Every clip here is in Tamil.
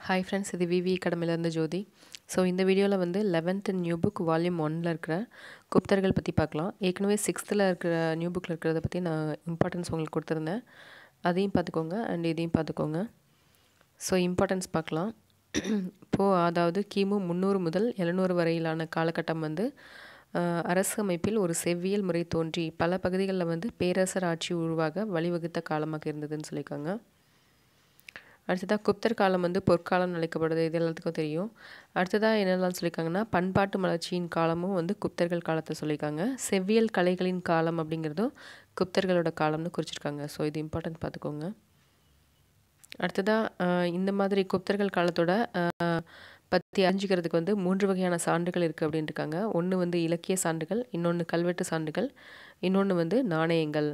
ஹாய் ஃப்ரெண்ட்ஸ் இது விவி அகாடமிலேருந்து ஜோதி ஸோ இந்த வீடியோவில் வந்து லெவன்த் நியூ புக் வால்யூம் ஒனில் இருக்கிற குப்தர்கள் பற்றி பார்க்கலாம் ஏற்கனவே சிக்ஸ்த்தில் இருக்கிற நியூ புக்கில் இருக்கிறத பற்றி நான் இம்பார்ட்டன்ஸ் உங்களுக்கு கொடுத்துருந்தேன் அதையும் பார்த்துக்கோங்க அண்ட் இதையும் பார்த்துக்கோங்க ஸோ இம்பார்ட்டன்ஸ் பார்க்கலாம் இப்போது அதாவது கிமு முந்நூறு முதல் எழுநூறு வரையிலான காலகட்டம் வந்து அஹ், அரசு அமைப்பில் ஒரு செவ்வியல் முறை தோன்றி பல பகுதிகளில் வந்து பேரரசர் ஆட்சி உருவாக வழிவகுத்த காலமாக இருந்ததுன்னு சொல்லியிருக்காங்க அடுத்ததாக குப்தர் காலம் வந்து பொற்காலம் அழைக்கப்படுது இது எல்லாத்துக்கும் தெரியும் அடுத்ததாக என்னெல்லாம் சொல்லியிருக்காங்கன்னா பண்பாட்டு மலர்ச்சியின் காலமும் வந்து குப்தர்கள் காலத்தை சொல்லியிருக்காங்க செவ்வியல் கலைகளின் காலம் அப்படிங்கிறதும் குப்தர்களோட காலம்னு குறிச்சிருக்காங்க ஸோ இது இம்பார்ட்டன்ட் பார்த்துக்கோங்க அடுத்ததாக இந்த மாதிரி குப்தர்கள் காலத்தோட அஹ், பற்றி அறிஞ்சிக்கிறதுக்கு வந்து மூன்று வகையான சான்றுகள் இருக்குது அப்படின்னு இருக்காங்க ஒன்று வந்து இலக்கிய சான்றுகள் இன்னொன்று கல்வெட்டு சான்றுகள் இன்னொன்று வந்து நாணயங்கள்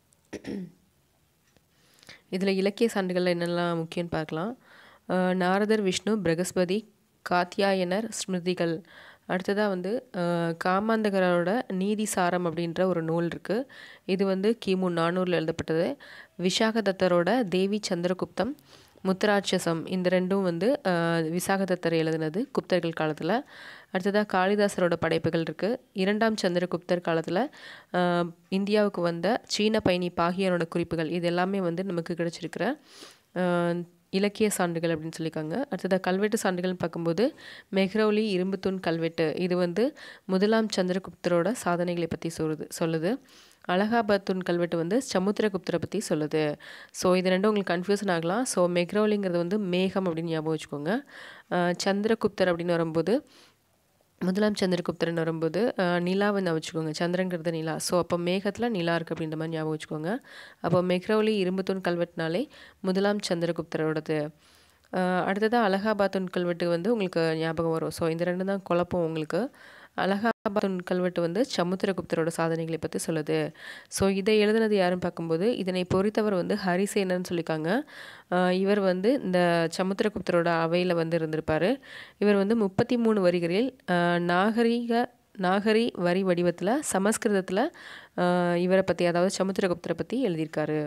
இதில் இலக்கிய சான்றுகள் என்னெல்லாம் முக்கியம்னு பார்க்கலாம் அஹ் நாரதர் விஷ்ணு பிரகஸ்பதி காத்தியாயனர் ஸ்மிருதிகள் அடுத்ததாக வந்து அஹ் காமாந்தகரோட நீதி சாரம் அப்படின்ற ஒரு நூல் இருக்குது இது வந்து கிமு நானூறில் எழுதப்பட்டது விஷாகதத்தரோட தேவி சந்திரகுப்தம் முத்தராட்சசம் இந்த ரெண்டும் வந்து அஹ், விசாகதத்தர் எழுதினது குப்தர்கள் காலத்தில் அடுத்ததாக காளிதாசரோட படைப்புகள் இருக்குது இரண்டாம் சந்திரகுப்தர் காலத்தில் இந்தியாவுக்கு வந்த சீன பயணி பாகியனோட குறிப்புகள் இது எல்லாமே வந்து நமக்கு கிடைச்சிருக்கிற அஹ், இலக்கிய சான்றுகள் அப்படின்னு சொல்லியிருக்காங்க அடுத்ததாக கல்வெட்டு சான்றுகள்னு பார்க்கும்போது மெஹ்ரௌலி இரும்புத்தூண் கல்வெட்டு இது வந்து முதலாம் சந்திரகுப்தரோட சாதனைகளை பற்றி சொல்லுது சொல்லுது அலகாபாத் தூண் கல்வெட்டு வந்து சமுத்திரகுப்தரை பற்றி சொல்லுது ஸோ இது ரெண்டும் உங்களுக்கு கன்ஃபியூஷன் ஆகலாம் ஸோ மெக்ரௌலிங்கிறது வந்து மேகம் அப்படின்னு ஞாபகம் வச்சுக்கோங்க அஹ் சந்திரகுப்தர் அப்படின்னு வரும்போது முதலாம் சந்திரகுப்தரன் வரும்போது அஹ், நிலாவை நான் வச்சுக்கோங்க சந்திரங்கிறது நிலா ஸோ அப்போ மேகத்தில் நிலா இருக்குது அப்படின்ற மாதிரி ஞாபகம் வச்சுக்கோங்க அப்போ மெக்ரௌலி இரும்புத்தூண் கல்வெட்டுனாலே முதலாம் சந்திரகுப்தரோடது அஹ், அடுத்ததாக அலகாபாத்தூன் கல்வெட்டு வந்து உங்களுக்கு ஞாபகம் வரும் ஸோ இந்த ரெண்டு தான் குழப்பம் உங்களுக்கு அலகாபாத்தூன் கல்வெட்டு வந்து சமுத்திரகுப்தரோட சாதனைகளை பற்றி சொல்லுது ஸோ இதை எழுதுனது யாருன்னு பார்க்கும்போது இதனை பொறித்தவர் வந்து ஹரிசேனன்னு சொல்லியிருக்காங்க அஹ், இவர் வந்து இந்த சமுத்திரகுப்தரோட அவையில் வந்து இருந்திருப்பார் இவர் வந்து முப்பத்தி மூணு வரிகளில் அஹ், நாகரிக நாகரி வரி வடிவத்தில் சமஸ்கிருதத்தில் அஹ், இவரை பற்றி அதாவது சமுத்திரகுப்தரை பற்றி எழுதியிருக்காரு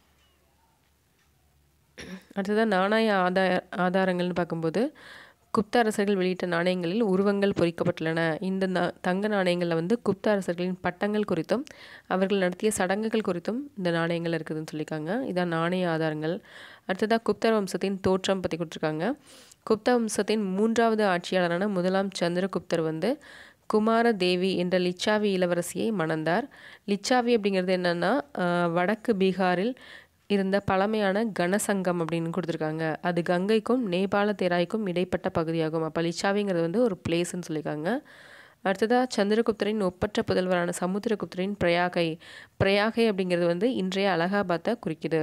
அடுத்ததாக நாணய ஆதார ஆதாரங்கள்னு பார்க்கும்போது குப்த அரசர்கள் வெளியிட்ட நாணயங்களில் உருவங்கள் பொறிக்கப்பட்டுள்ளன இந்த நா- தங்க நாணயங்களில் வந்து குப்த அரசர்களின் பட்டங்கள் குறித்தும் அவர்கள் நடத்திய சடங்குகள் குறித்தும் இந்த நாணயங்கள் இருக்குதுன்னு சொல்லியிருக்காங்க இதான் நாணய ஆதாரங்கள் அடுத்ததாக குப்தர் வம்சத்தின் தோற்றம் பற்றி கொடுத்துருக்காங்க குப்த வம்சத்தின் மூன்றாவது ஆட்சியாளரான முதலாம் சந்திரகுப்தர் வந்து குமார தேவி என்ற லிச்சாவி இளவரசியை மணந்தார் லிச்சாவி அப்படிங்கிறது என்னன்னா ஆஹ், வடக்கு பீகாரில் இருந்த பழமையான கனசங்கம் அப்படின்னு கொடுத்துருக்காங்க அது கங்கைக்கும் நேபாள தேராய்க்கும் இடைப்பட்ட பகுதியாகும் அப்போ லிச்சாவிங்கிறது வந்து ஒரு பிளேஸ்ன்னு சொல்லியிருக்காங்க அடுத்ததாக சந்திரகுப்தரின் ஒப்பற்ற புதல்வரான சமுத்திரகுப்தரின் பிரயாகை பிரயாகை அப்படிங்கிறது வந்து இன்றைய அலகாபாத்தை குறிக்குது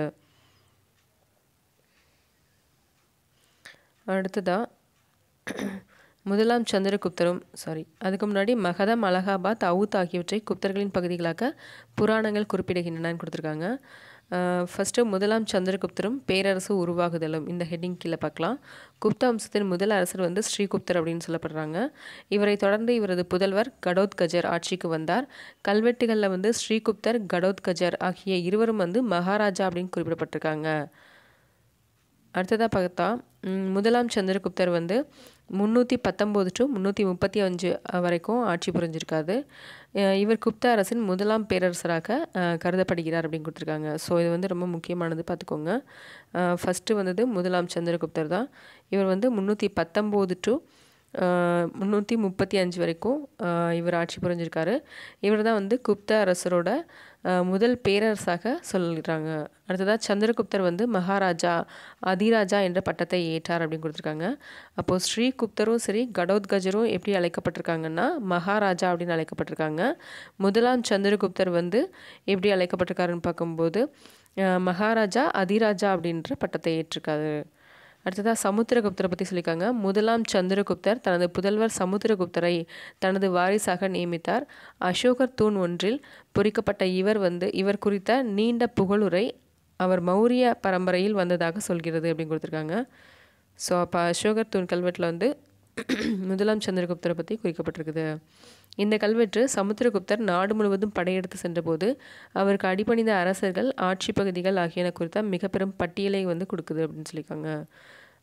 அடுத்ததாக முதலாம் சந்திரகுப்தரும் சாரி அதுக்கு முன்னாடி மகதம் அலகாபாத் அவுத் ஆகியவற்றை குப்தர்களின் பகுதிகளாக புராணங்கள் குறிப்பிடுகின்றனன்னு கொடுத்துருக்காங்க ஃபஸ்ட்டு முதலாம் சந்திரகுப்தரும் பேரரசு உருவாகுதலும் இந்த ஹெட்டிங் கீழே பார்க்கலாம் குப்த வம்சத்தின் முதல் அரசர் வந்து ஸ்ரீகுப்தர் அப்படின்னு சொல்லப்படுறாங்க இவரை தொடர்ந்து இவரது புதல்வர் கடோத்கஜர் ஆட்சிக்கு வந்தார் கல்வெட்டுகளில் வந்து ஸ்ரீகுப்தர் கடோத்கஜர் ஆகிய இருவரும் வந்து மகாராஜா அப்படின்னு குறிப்பிடப்பட்டிருக்காங்க அடுத்ததாக பார்த்தா ம், முதலாம் சந்திரகுப்தர் வந்து முந்நூற்றி பத்தொம்போது டு முந்நூற்றி முப்பத்தி அஞ்சு வரைக்கும் ஆட்சி புரிஞ்சிருக்காரு அஹ் இவர் குப்த அரசின் முதலாம் பேரரசராக அஹ், கருதப்படுகிறார் அப்படின்னு கொடுத்துருக்காங்க ஸோ இது வந்து ரொம்ப முக்கியமானது பார்த்துக்கோங்க ஃபஸ்ட்டு வந்தது முதலாம் சந்திரகுப்தர் தான் இவர் வந்து முந்நூற்றி பத்தொம்போது டு முந்நூற்றி முப்பத்தி அஞ்சு வரைக்கும் அஹ், இவர் ஆட்சி புரிஞ்சிருக்காரு இவர் தான் வந்து குப்த அரசரோட அஹ், முதல் பேரரசாக சொல்லிடுறாங்க அடுத்ததாக சந்திரகுப்தர் வந்து மகாராஜா அதிராஜா என்ற பட்டத்தை ஏற்றார் அப்படின்னு கொடுத்துருக்காங்க அப்போது ஸ்ரீகுப்தரும் சரி கடோத்கஜரும் எப்படி அழைக்கப்பட்டிருக்காங்கன்னா மகாராஜா அப்படின்னு அழைக்கப்பட்டிருக்காங்க முதலாம் சந்திரகுப்தர் வந்து எப்படி அழைக்கப்பட்டிருக்காருன்னு பார்க்கும்போது அஹ், மகாராஜா அதிராஜா அப்படின்ற பட்டத்தை ஏற்றிருக்காரு அடுத்ததாக சமுத்திரகுப்தரை பற்றி சொல்லியிருக்காங்க முதலாம் சந்திரகுப்தர் தனது புதல்வர் சமுத்திரகுப்தரை தனது வாரிசாக நியமித்தார் அசோகர் தூண் ஒன்றில் பொறிக்கப்பட்ட இவர் வந்து இவர் குறித்த நீண்ட புகழுரை அவர் மௌரிய பரம்பரையில் வந்ததாக சொல்கிறது அப்படின்னு கொடுத்துருக்காங்க ஸோ அப்போ அசோகர் தூண் கல்வெட்டில் வந்து முதலாம் சந்திரகுப்தரை பற்றி குறிக்கப்பட்டிருக்குது இந்த கல்வெட்டு சமுத்திரகுப்தர் நாடு முழுவதும் படையெடுத்து சென்றபோது அவருக்கு அடிபணிந்த அரசர்கள் ஆட்சி பகுதிகள் ஆகியன குறித்த மிக பெரும் பட்டியலை வந்து கொடுக்குது அப்படின்னு சொல்லியிருக்காங்க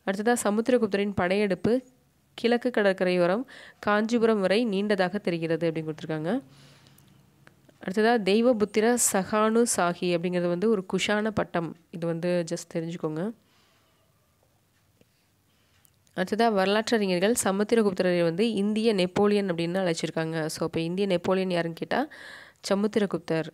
அடுத்ததாக சமுத்திரகுப்தரின் படையெடுப்பு கிழக்கு கடற்கரையோரம் காஞ்சிபுரம் வரை நீண்டதாக தெரிகிறது அப்படின்னு கொடுத்துருக்காங்க அடுத்ததாக தெய்வபுத்திர சகானு சாஹி அப்படிங்கிறது வந்து ஒரு குஷான பட்டம் இது வந்து ஜஸ்ட் தெரிஞ்சுக்கோங்க அடுத்ததாக வரலாற்றறிஞர்கள் சமுத்திரகுப்தரை வந்து இந்திய நெப்போலியன் அப்படின்னு அழைச்சிருக்காங்க ஸோ இப்போ இந்திய நெப்போலியன் யாருன்னு கேட்டால் சமுத்திரகுப்தர்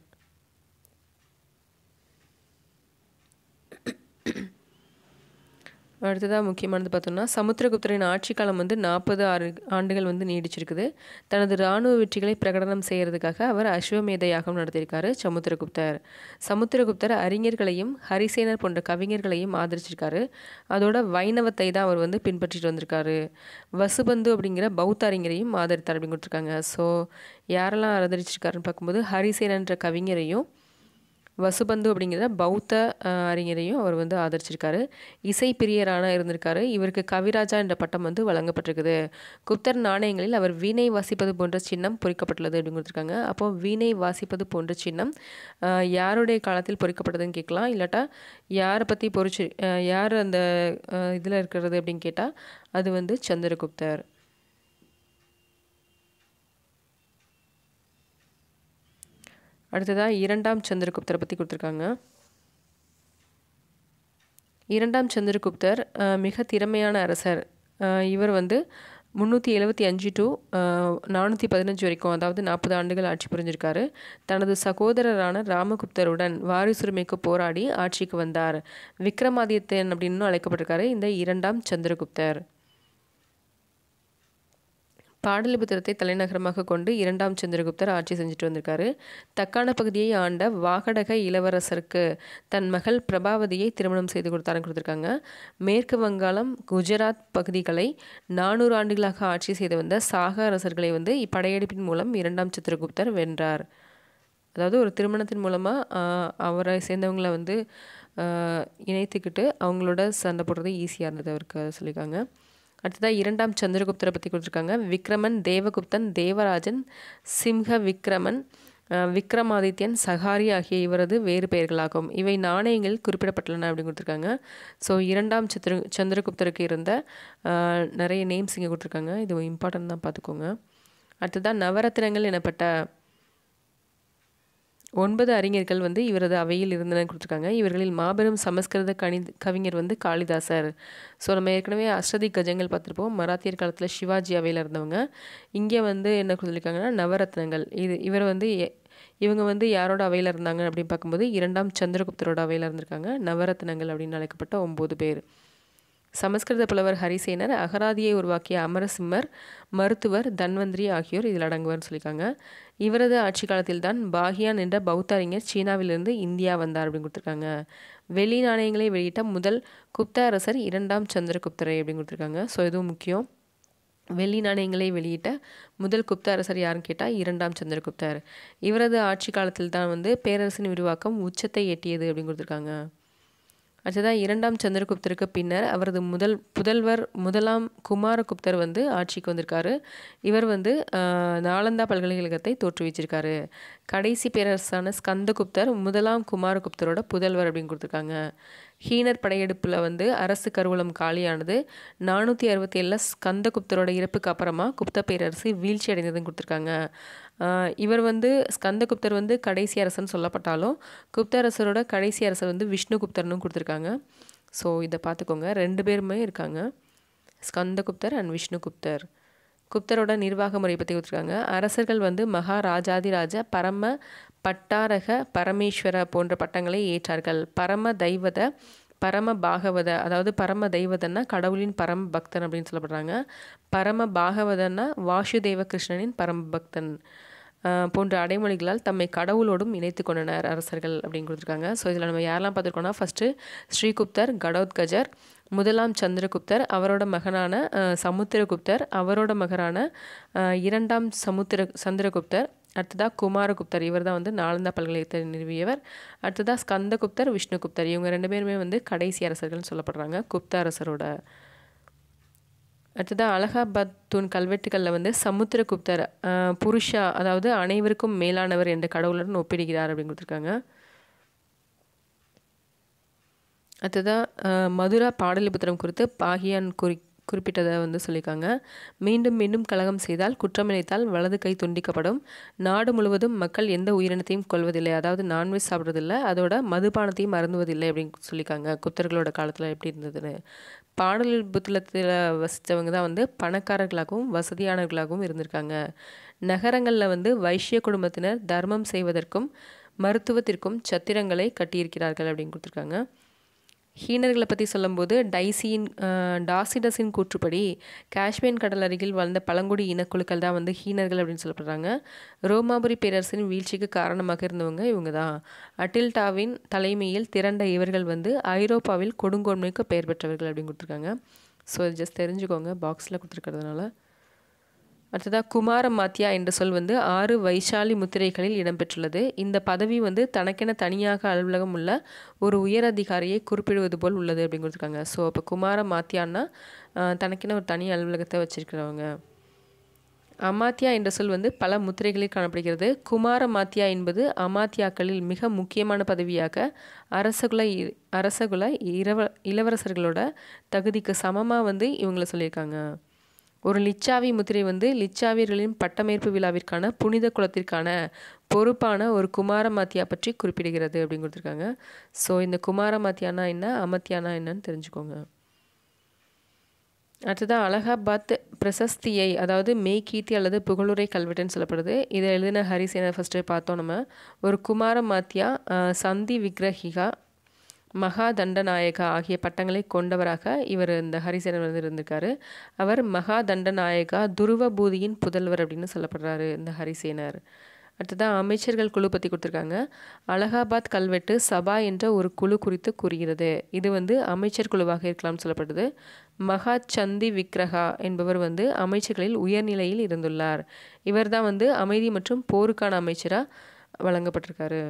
அடுத்ததாக முக்கியமானது பார்த்தோம்னா சமுத்திரகுப்தரின் ஆட்சி காலம் வந்து நாற்பது ஆறு ஆண்டுகள் வந்து நீடிச்சிருக்குது தனது இராணுவ வெற்றிகளை பிரகடனம் செய்கிறதுக்காக அவர் அஸ்வமேத யாகம் நடத்தியிருக்காரு சமுத்திரகுப்தர் சமுத்திரகுப்தர் அறிஞர்களையும் ஹரிசேனர் போன்ற கவிஞர்களையும் ஆதரிச்சிருக்காரு அதோட வைணவத்தை தான் அவர் வந்து பின்பற்றிட்டு வந்திருக்காரு வசுபந்து அப்படிங்கிற பௌத்த அறிஞரையும் ஆதரித்தார் அப்படின்னு கொடுத்துருக்காங்க ஸோ யாரெல்லாம் ஆதரிச்சிருக்காருன்னு பார்க்கும்போது ஹரிசேனன்ற கவிஞரையும் வசுபந்து அப்படிங்கிற பௌத்த அறிஞரையும் அவர் வந்து ஆதரிச்சிருக்காரு இசை பிரியரான இருந்திருக்காரு இவருக்கு கவிராஜா என்ற பட்டம் வந்து வழங்கப்பட்டிருக்குது குப்தர் நாணயங்களில் அவர் வீணை வாசிப்பது போன்ற சின்னம் பொறிக்கப்பட்டுள்ளது அப்படின்னு கொடுத்துருக்காங்க அப்போ வீணை வாசிப்பது போன்ற சின்னம் யாருடைய காலத்தில் பொறிக்கப்பட்டதுன்னு கேட்கலாம் இல்லாட்டா யாரை பற்றி பொறிச்சு யார் அந்த இதில் இருக்கிறது அப்படின்னு கேட்டால் அது வந்து சந்திரகுப்தர் அடுத்ததாக இரண்டாம் சந்திரகுப்தரை பற்றி கொடுத்துருக்காங்க இரண்டாம் சந்திரகுப்தர் மிக திறமையான அரசர் இவர் வந்து முந்நூற்றி எழுபத்தி அஞ்சு டு நானூற்றி பதினஞ்சு வரைக்கும் அதாவது நாற்பது ஆண்டுகள் ஆட்சி புரிஞ்சிருக்காரு தனது சகோதரரான ராமகுப்தருடன் வாரிசுரிமைக்கு போராடி ஆட்சிக்கு வந்தார் விக்ரமாதித்யன் அப்படின்னு அழைக்கப்பட்டிருக்காரு இந்த இரண்டாம் சந்திரகுப்தர் பாடலிபுத்திரத்தை தலைநகரமாக கொண்டு இரண்டாம் சந்திரகுப்தர் ஆட்சி செஞ்சுட்டு வந்திருக்காரு தக்கான பகுதியை ஆண்ட வாகடக இளவரசருக்கு தன் மகள் பிரபாவதியை திருமணம் செய்து கொடுத்தாருன்னு கொடுத்துருக்காங்க மேற்கு வங்காளம் குஜராத் பகுதிகளை நானூறு ஆண்டுகளாக ஆட்சி செய்து வந்த சாக அரசர்களை வந்து இப்படையெடுப்பின் மூலம் இரண்டாம் சந்திரகுப்தர் வென்றார் அதாவது ஒரு திருமணத்தின் மூலமாக அவரை சேர்ந்தவங்களை வந்து இணைத்துக்கிட்டு அவங்களோட சண்டை போடுறது ஈஸியாக இருந்தது அவருக்கு சொல்லியிருக்காங்க அடுத்ததாக இரண்டாம் சந்திரகுப்தரை பற்றி கொடுத்துருக்காங்க விக்ரமன் தேவகுப்தன் தேவராஜன் சிம்ஹ விக்ரமன் விக்ரமாதித்யன் சகாரி ஆகிய இவரது வேறு பெயர்களாகும் இவை நாணயங்களில் குறிப்பிடப்பட்டுள்ளன அப்படின்னு கொடுத்துருக்காங்க ஸோ இரண்டாம் சந்திர சந்திரகுப்தருக்கு இருந்த நிறைய நேம்ஸ் இங்கே கொடுத்துருக்காங்க இது இம்பார்ட்டன்ட் தான் பார்த்துக்கோங்க அடுத்ததாக நவரத்தினங்கள் எனப்பட்ட ஒன்பது அறிஞர்கள் வந்து இவரது அவையில் இருந்தன கொடுத்துருக்காங்க இவர்களில் மாபெரும் சமஸ்கிருத கணி கவிஞர் வந்து காளிதாசர் ஸோ நம்ம ஏற்கனவே அஷ்டதி கஜங்கள் பார்த்துருப்போம் மராத்தியர் காலத்தில் சிவாஜி அவையில் இருந்தவங்க இங்கே வந்து என்ன சொல்லியிருக்காங்கன்னா நவரத்னங்கள் இது இவர் வந்து இவங்க வந்து யாரோட அவையில் இருந்தாங்க அப்படின்னு பார்க்கும்போது இரண்டாம் சந்திரகுப்தரோட அவையில் இருந்திருக்காங்க நவரத்னங்கள் அப்படின்னு அழைக்கப்பட்ட ஒம்பது பேர் சமஸ்கிருத புலவர் ஹரிசேனர் அகராதியை உருவாக்கிய அமரசிம்மர் மருத்துவர் தன்வந்திரி ஆகியோர் இதில் அடங்குவர்னு சொல்லியிருக்காங்க இவரது ஆட்சி காலத்தில் தான் பாகியான் என்ற பௌத்த அறிஞர் சீனாவிலிருந்து இந்தியா வந்தார் அப்படின்னு கொடுத்துருக்காங்க வெளி நாணயங்களை வெளியிட்ட முதல் குப்த அரசர் இரண்டாம் சந்திரகுப்தரை அப்படின்னு கொடுத்துருக்காங்க ஸோ இதுவும் முக்கியம் வெள்ளி நாணயங்களை வெளியிட்ட முதல் குப்த அரசர் யாருன்னு கேட்டால் இரண்டாம் சந்திரகுப்தர் இவரது ஆட்சி காலத்தில் தான் வந்து பேரரசின் விரிவாக்கம் உச்சத்தை எட்டியது அப்படின்னு கொடுத்துருக்காங்க அடுத்ததாக இரண்டாம் சந்திரகுப்தருக்கு பின்னர் அவரது முதல் புதல்வர் முதலாம் குமாரகுப்தர் வந்து ஆட்சிக்கு வந்திருக்காரு இவர் வந்து நாலந்தா பல்கலைக்கழகத்தை தோற்றுவிச்சிருக்காரு கடைசி பேரரசான ஸ்கந்தகுப்தர் முதலாம் குமாரகுப்தரோட புதல்வர் அப்படின்னு கொடுத்துருக்காங்க ஹீனர் படையெடுப்பில் வந்து அரசு கருவூலம் காலியானது நானூற்றி அறுபத்தி ஏழில் ஸ்கந்தகுப்தரோட இறப்புக்கு அப்புறமா குப்த பேரரசு வீழ்ச்சி அடைந்ததுன்னு கொடுத்துருக்காங்க இவர் வந்து ஸ்கந்தகுப்தர் வந்து கடைசி அரசன் சொல்லப்பட்டாலும் குப்த அரசரோட கடைசி அரசர் வந்து விஷ்ணுகுப்தர்னு கொடுத்துருக்காங்க ஸோ இதை பார்த்துக்கோங்க ரெண்டு பேருமே இருக்காங்க ஸ்கந்தகுப்தர் அண்ட் விஷ்ணுகுப்தர் குப்தரோட நிர்வாக முறை பற்றி கொடுத்துருக்காங்க அரசர்கள் வந்து மகாராஜாதிராஜ பரம பட்டாரக பரமேஸ்வர போன்ற பட்டங்களை ஏற்றார்கள் பரம தெய்வத பரம பாகவத அதாவது பரம தெய்வதன்னா கடவுளின் பரம பக்தன் அப்படின்னு சொல்லப்படுறாங்க பரம பாகவதன்னா வாசுதேவ கிருஷ்ணனின் பரம பக்தன் போன்ற அடைமொழிகளால் தம்மை கடவுளோடும் இணைத்து கொண்டனர் அரசர்கள் அப்படின்னு கொடுத்துருக்காங்க ஸோ இதில் நம்ம யாரெல்லாம் பார்த்துருக்கோம்னா ஃபஸ்ட்டு ஸ்ரீகுப்தர் கடோத்கஜர் முதலாம் சந்திரகுப்தர் அவரோட மகனான சமுத்திரகுப்தர் அவரோட மகனான இரண்டாம் சமுத்திர சந்திரகுப்தர் அடுத்ததாக குமாரகுப்தர் இவர் தான் வந்து நாலந்தா பல்கலைக்கழகத்தை நிறுவியவர் அடுத்ததாக ஸ்கந்தகுப்தர் விஷ்ணுகுப்தர் இவங்க ரெண்டு பேருமே வந்து கடைசி அரசர்கள்னு சொல்லப்படுறாங்க குப்த அரசரோட அடுத்ததாக அலகாபாத் தூண் கல்வெட்டுகளில் வந்து சமுத்திரகுப்தர் புருஷா அதாவது அனைவருக்கும் மேலானவர் என்ற கடவுளுடன் ஒப்பிடுகிறார் அப்படின்னு கொடுத்துருக்காங்க அடுத்ததாக மதுரா பாடலிபுத்திரம் குறித்து பாகியான் குறி குறிப்பிட்டதை வந்து சொல்லியிருக்காங்க மீண்டும் மீண்டும் கலகம் செய்தால் குற்றமிழைத்தால் வலது கை துண்டிக்கப்படும் நாடு முழுவதும் மக்கள் எந்த உயிரினத்தையும் கொள்வதில்லை அதாவது நான்வெஜ் சாப்பிட்றதில்ல அதோட மதுபானத்தையும் மருந்துவதில்லை அப்படின்னு சொல்லியிருக்காங்க குப்தர்களோட காலத்தில் எப்படி இருந்ததுன்னு பாடலிபுத்திரத்தில் வசித்தவங்க தான் வந்து பணக்காரர்களாகவும் வசதியானவர்களாகவும் இருந்திருக்காங்க நகரங்களில் வந்து வைஷ்ய குடும்பத்தினர் தர்மம் செய்வதற்கும் மருத்துவத்திற்கும் சத்திரங்களை கட்டியிருக்கிறார்கள் அப்படின்னு கொடுத்துருக்காங்க ஹீனர்களை பற்றி சொல்லும்போது டைசியின் டாசிடஸின் கூற்றுப்படி காஷ்மீர் கடல் அருகில் வாழ்ந்த பழங்குடி இனக்குழுக்கள் தான் வந்து ஹீனர்கள் அப்படின்னு சொல்லப்படுறாங்க ரோமாபுரி பேரரசின் வீழ்ச்சிக்கு காரணமாக இருந்தவங்க இவங்க தான் அட்டில்டாவின் தலைமையில் திரண்ட இவர்கள் வந்து ஐரோப்பாவில் கொடுங்கோன்மைக்கு பெயர் பெற்றவர்கள் அப்படின்னு கொடுத்துருக்காங்க ஸோ ஜஸ்ட் தெரிஞ்சுக்கோங்க பாக்ஸில் கொடுத்துருக்கிறதுனால அடுத்ததாக குமார மாத்தியா என்ற சொல் வந்து ஆறு வைஷாலி முத்திரைகளில் இடம்பெற்றுள்ளது இந்த பதவி வந்து தனக்கென தனியாக அலுவலகம் உள்ள ஒரு உயர் அதிகாரியை குறிப்பிடுவது போல் உள்ளது அப்படின்னு கொடுத்துருக்காங்க ஸோ அப்போ குமார மாத்தியான்னா தனக்கென ஒரு தனி அலுவலகத்தை வச்சிருக்கிறவங்க அமாத்தியா என்ற சொல் வந்து பல முத்திரைகளில் காணப்படுகிறது குமார மாத்தியா என்பது அமாத்தியாக்களில் மிக முக்கியமான பதவியாக அரசகுல அரசகுல இரவ இளவரசர்களோட தகுதிக்கு சமமாக வந்து இவங்கள சொல்லியிருக்காங்க ஒரு லிச்சாவி முத்திரை வந்து லிச்சாவியர்களின் பட்டமேற்பு விழாவிற்கான புனித குலத்திற்கான பொறுப்பான ஒரு குமாரமாத்தியா பற்றி குறிப்பிடுகிறது அப்படின்னு கொடுத்துருக்காங்க ஸோ இந்த குமாரமாத்தியானா என்ன அமத்தியானா என்னன்னு தெரிஞ்சுக்கோங்க அடுத்ததான் அலகாபாத் பிரசஸ்தியை அதாவது மெய் கீர்த்தி அல்லது புகழுரை கல்வெட்டுன்னு சொல்லப்படுது இதை எழுதின ஹரிசேனை ஃபஸ்ட்டு பார்த்தோம் நம்ம ஒரு குமாரமாத்தியா சந்தி விக்ரஹிகா மகா தண்டநாயகா ஆகிய பட்டங்களை கொண்டவராக இவர் இந்த ஹரிசேனர் வந்து இருந்திருக்காரு அவர் மகா தண்டநாயகா துருவபூதியின் புதல்வர் அப்படின்னு சொல்லப்படுறாரு இந்த ஹரிசேனர் அடுத்ததான் அமைச்சர்கள் குழு பற்றி கொடுத்துருக்காங்க அலகாபாத் கல்வெட்டு சபா என்ற ஒரு குழு குறித்து கூறுகிறது இது வந்து அமைச்சர் குழுவாக இருக்கலாம்னு சொல்லப்படுது மகா சந்தி விக்ரஹா என்பவர் வந்து அமைச்சர்களில் உயர்நிலையில் இருந்துள்ளார் இவர் தான் வந்து அமைதி மற்றும் போருக்கான அமைச்சராக வழங்கப்பட்டிருக்காரு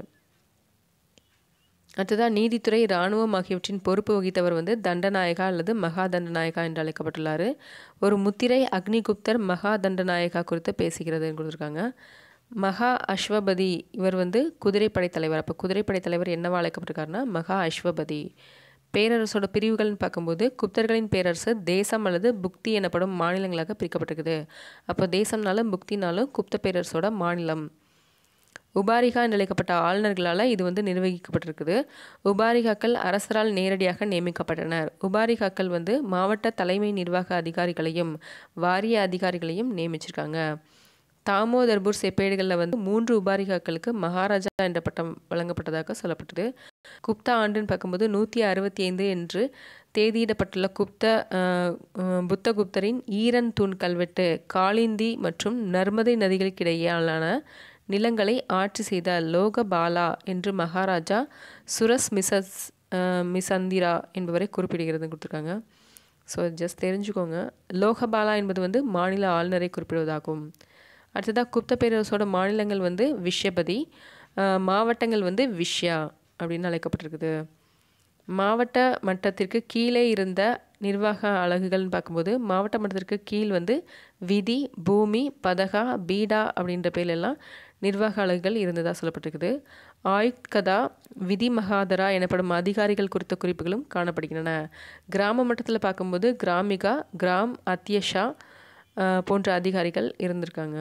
அடுத்ததாக நீதித்துறை இராணுவம் ஆகியவற்றின் பொறுப்பு வகித்தவர் வந்து தண்டநாயகா அல்லது மகா தண்டநாயகா என்று அழைக்கப்பட்டுள்ளார் ஒரு முத்திரை அக்னிகுப்தர் மகா தண்டநாயகா குறித்து பேசுகிறதுன்னு கொடுத்துருக்காங்க மகா அஸ்வபதி இவர் வந்து குதிரைப்படை தலைவர் அப்போ குதிரைப்படை தலைவர் என்னவா அழைக்கப்பட்டிருக்காருன்னா மகா அஸ்வபதி பேரரசோட பிரிவுகள்னு பார்க்கும்போது குப்தர்களின் பேரரசு தேசம் அல்லது புக்தி எனப்படும் மாநிலங்களாக பிரிக்கப்பட்டிருக்குது அப்போ தேசம்னாலும் புக்தினாலும் குப்த பேரரசோட மாநிலம் உபாரிகா என்று அழைக்கப்பட்ட ஆளுநர்களால் இது வந்து நிர்வகிக்கப்பட்டிருக்குது உபாரிகாக்கள் அரசரால் நேரடியாக நியமிக்கப்பட்டனர் உபாரிகாக்கள் வந்து மாவட்ட தலைமை நிர்வாக அதிகாரிகளையும் வாரிய அதிகாரிகளையும் நியமிச்சிருக்காங்க தாமோதர்பூர் செப்பேடுகளில் வந்து மூன்று உபாரிகாக்களுக்கு மகாராஜா என்ற பட்டம் வழங்கப்பட்டதாக சொல்லப்பட்டது குப்தா ஆண்டுன்னு பார்க்கும்போது நூற்றி அறுபத்தி ஐந்து என்று தேதியிடப்பட்டுள்ள குப்த புத்தகுப்தரின் ஈரன் தூண் கல்வெட்டு காளிந்தி மற்றும் நர்மதை நதிகளுக்கிடையேயான நிலங்களை ஆட்சி செய்த லோகபாலா என்று மகாராஜா சுரஸ் மிசஸ் மிசந்திரா என்பவரை குறிப்பிடுகிறது கொடுத்துருக்காங்க ஸோ ஜஸ்ட் தெரிஞ்சுக்கோங்க லோகபாலா என்பது வந்து மாநில ஆளுநரை குறிப்பிடுவதாகும் அடுத்ததாக குப்த பேரரசோட மாநிலங்கள் வந்து விஷ்யபதி மாவட்டங்கள் வந்து விஷ்யா அப்படின்னு அழைக்கப்பட்டிருக்குது மாவட்ட மட்டத்திற்கு கீழே இருந்த நிர்வாக அலகுகள்னு பார்க்கும்போது மாவட்ட மட்டத்திற்கு கீழ் வந்து விதி பூமி பதகா பீடா அப்படின்ற பேர்லெல்லாம் நிர்வாக அலகுகள் இருந்ததாக சொல்லப்பட்டிருக்குது ஆயுத்கதா விதி மகாதரா எனப்படும் அதிகாரிகள் குறித்த குறிப்புகளும் காணப்படுகின்றன கிராம மட்டத்தில் பார்க்கும்போது கிராமிகா கிராம் அத்தியஷா போன்ற அதிகாரிகள் இருந்திருக்காங்க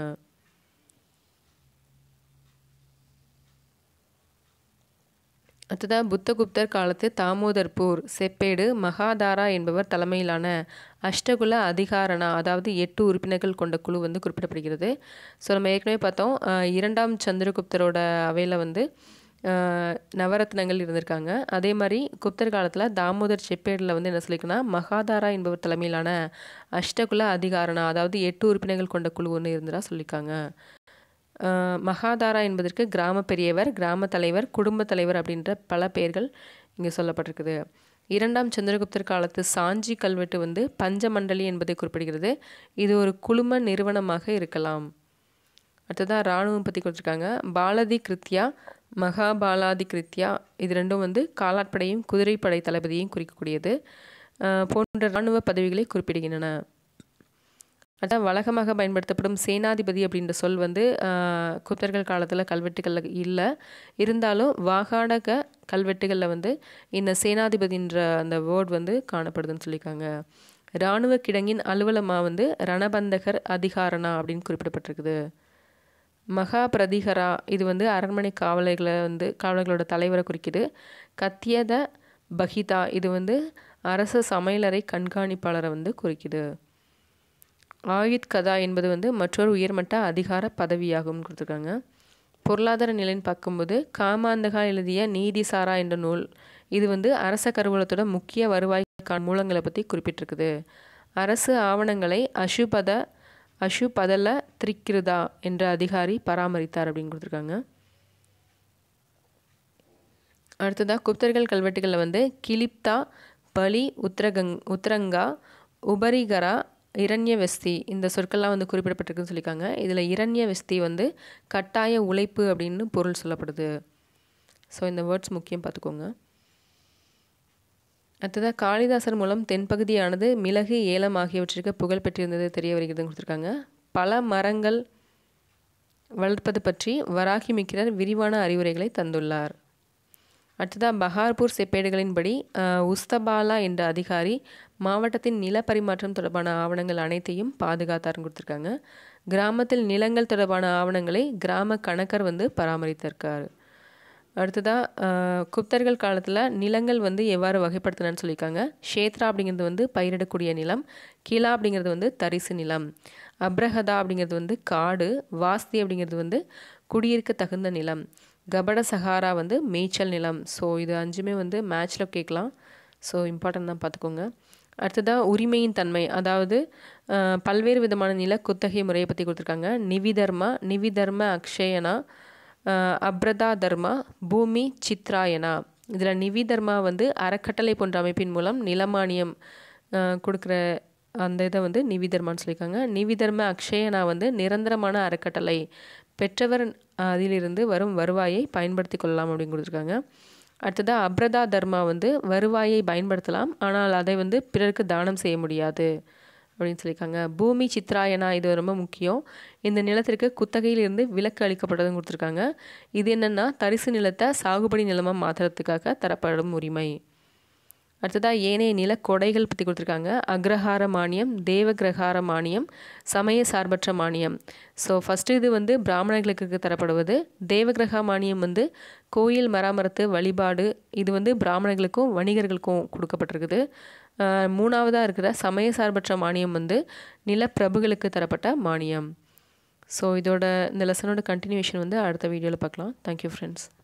அடுத்ததாக புத்தகுப்தர் காலத்து தாமோதர்பூர் செப்பேடு மகாதாரா என்பவர் தலைமையிலான அஷ்டகுல அதிகாரணா அதாவது எட்டு உறுப்பினர்கள் கொண்ட குழு வந்து குறிப்பிடப்படுகிறது ஸோ நம்ம ஏற்கனவே பார்த்தோம் இரண்டாம் சந்திரகுப்தரோட அவையில் வந்து நவரத்னங்கள் இருந்திருக்காங்க அதே மாதிரி குப்தர் காலத்தில் தாமோதர் செப்பேடில் வந்து என்ன சொல்லியிருக்குன்னா மகாதாரா என்பவர் தலைமையிலான அஷ்டகுல அதிகாரணா அதாவது எட்டு உறுப்பினர்கள் கொண்ட குழு ஒன்று இருந்ததா சொல்லியிருக்காங்க மகாதாரா என்பதற்கு கிராம பெரியவர் கிராம தலைவர் குடும்ப தலைவர் அப்படின்ற பல பெயர்கள் இங்கே சொல்லப்பட்டிருக்குது இரண்டாம் சந்திரகுப்தர் காலத்து சாஞ்சி கல்வெட்டு வந்து பஞ்சமண்டலி என்பதை குறிப்பிடுகிறது இது ஒரு குழும நிறுவனமாக இருக்கலாம் அடுத்ததாக இராணுவம் பற்றி கொடுத்துருக்காங்க பாலதி கிருத்யா மகாபாலாதி கிருத்யா இது ரெண்டும் வந்து காலாட்படையும் குதிரைப்படை தளபதியையும் குறிக்கக்கூடியது போன்ற இராணுவ பதவிகளை குறிப்பிடுகின்றன அதான் வழக்கமாக பயன்படுத்தப்படும் சேனாதிபதி அப்படின்ற சொல் வந்து குப்தர்கள் காலத்தில் கல்வெட்டுகளில் இல்லை இருந்தாலும் வாகாடக கல்வெட்டுகளில் வந்து இந்த சேனாதிபதின்ற அந்த வேர்ட் வந்து காணப்படுதுன்னு சொல்லியிருக்காங்க இராணுவ கிடங்கின் அலுவலமாக வந்து ரணபந்தகர் அதிகாரணா அப்படின்னு குறிப்பிடப்பட்டிருக்குது மகா பிரதிகரா இது வந்து அரண்மனை காவலர்களை வந்து காவலர்களோட தலைவரை குறிக்குது கத்தியத பகிதா இது வந்து அரச சமையலறை கண்காணிப்பாளரை வந்து குறிக்குது ஆயுத் கதா என்பது வந்து மற்றொரு உயர்மட்ட அதிகார பதவியாகும் கொடுத்துருக்காங்க பொருளாதார நிலைன்னு பார்க்கும்போது காமாந்தகா எழுதிய நீதிசாரா என்ற நூல் இது வந்து அரச கருவூலத்தோட முக்கிய வருவாய் மூலங்களை பற்றி குறிப்பிட்டிருக்குது அரசு ஆவணங்களை அசுபத அசுபதல திரிக்கிருதா என்ற அதிகாரி பராமரித்தார் அப்படின்னு கொடுத்துருக்காங்க அடுத்ததாக குப்தர்கள் கல்வெட்டுகளில் வந்து கிளிப்தா பலி உத்தரகங் உத்தரங்கா உபரிகரா இரண்யவஸ்தி இந்த சொற்கள்லாம் வந்து குறிப்பிடப்பட்டிருக்குன்னு சொல்லியிருக்காங்க இதில் இரண்யவஸ்தி வந்து கட்டாய உழைப்பு அப்படின்னு பொருள் சொல்லப்படுது ஸோ இந்த வேர்ட்ஸ் முக்கியம் பார்த்துக்கோங்க அடுத்ததாக காளிதாசர் மூலம் தென்பகுதியானது மிளகு ஏலம் ஆகியவற்றிற்கு புகழ் பெற்றிருந்தது தெரிய வருகிறதுன்னு கொடுத்துருக்காங்க பல மரங்கள் வளர்ப்பது பற்றி வராகி மிக்கிறார் விரிவான அறிவுரைகளை தந்துள்ளார் அடுத்ததாக பஹார்பூர் செப்பேடுகளின்படி உஸ்தபாலா என்ற அதிகாரி மாவட்டத்தின் நில பரிமாற்றம் தொடர்பான ஆவணங்கள் அனைத்தையும் பாதுகாத்தார்னு கொடுத்துருக்காங்க கிராமத்தில் நிலங்கள் தொடர்பான ஆவணங்களை கிராம கணக்கர் வந்து பராமரித்திருக்கார் அடுத்ததாக குப்தர்கள் காலத்தில் நிலங்கள் வந்து எவ்வாறு வகைப்படுத்தினான்னு சொல்லியிருக்காங்க ஷேத்ரா அப்படிங்கிறது வந்து பயிரிடக்கூடிய நிலம் கிலா அப்படிங்கிறது வந்து தரிசு நிலம் அப்ரஹதா அப்படிங்கிறது வந்து காடு வாஸ்தி அப்படிங்கிறது வந்து குடியிருக்க தகுந்த நிலம் கபட சஹாரா வந்து மேய்ச்சல் நிலம் ஸோ இது அஞ்சுமே வந்து மேட்ச்சில் கேட்கலாம் ஸோ இம்பார்ட்டன்ட் தான் பார்த்துக்கோங்க அடுத்ததாக உரிமையின் தன்மை அதாவது பல்வேறு விதமான நில குத்தகை முறையை பற்றி கொடுத்துருக்காங்க நிவிதர்மா நிவிதர்ம அக்ஷயனா அப்ரதா தர்மா பூமி சித்ராயனா இதில் நிவி தர்மா வந்து அறக்கட்டளை போன்ற அமைப்பின் மூலம் நிலமானியம் கொடுக்குற அந்த இதை வந்து நிவி தர்மான்னு சொல்லியிருக்காங்க நிவி தர்ம அக்ஷயனா வந்து நிரந்தரமான அறக்கட்டளை பெற்றவர் அதிலிருந்து வரும் வருவாயை பயன்படுத்தி கொள்ளலாம் அப்படின்னு கொடுத்துருக்காங்க அடுத்ததாக அப்ரதா தர்மா வந்து வருவாயை பயன்படுத்தலாம் ஆனால் அதை வந்து பிறருக்கு தானம் செய்ய முடியாது அப்படின்னு சொல்லியிருக்காங்க பூமி சித்ராயனா இது ரொம்ப முக்கியம் இந்த நிலத்திற்கு குத்தகையிலிருந்து விலக்கு அளிக்கப்பட்டதுன்னு கொடுத்துருக்காங்க இது என்னென்னா தரிசு நிலத்தை சாகுபடி நிலமாக மாற்றுறதுக்காக தரப்படும் உரிமை அடுத்ததாக ஏனைய நில கொடைகள் பற்றி கொடுத்துருக்காங்க அக்ரஹார மானியம் தேவ கிரகார மானியம் சமய சார்பற்ற மானியம் ஸோ ஃபஸ்ட்டு இது வந்து பிராமணர்களுக்கு தரப்படுவது தேவகிரகா மானியம் வந்து கோயில் மராமரத்து வழிபாடு இது வந்து பிராமணர்களுக்கும் வணிகர்களுக்கும் கொடுக்கப்பட்டிருக்குது மூணாவதாக இருக்கிற சமய சார்பற்ற மானியம் வந்து நிலப்பிரபுகளுக்கு தரப்பட்ட மானியம் ஸோ இதோட இந்த லெசனோட கண்டினியூஷன் வந்து அடுத்த வீடியோவில் பார்க்கலாம் தேங்க்யூ ஃப்ரெண்ட்ஸ்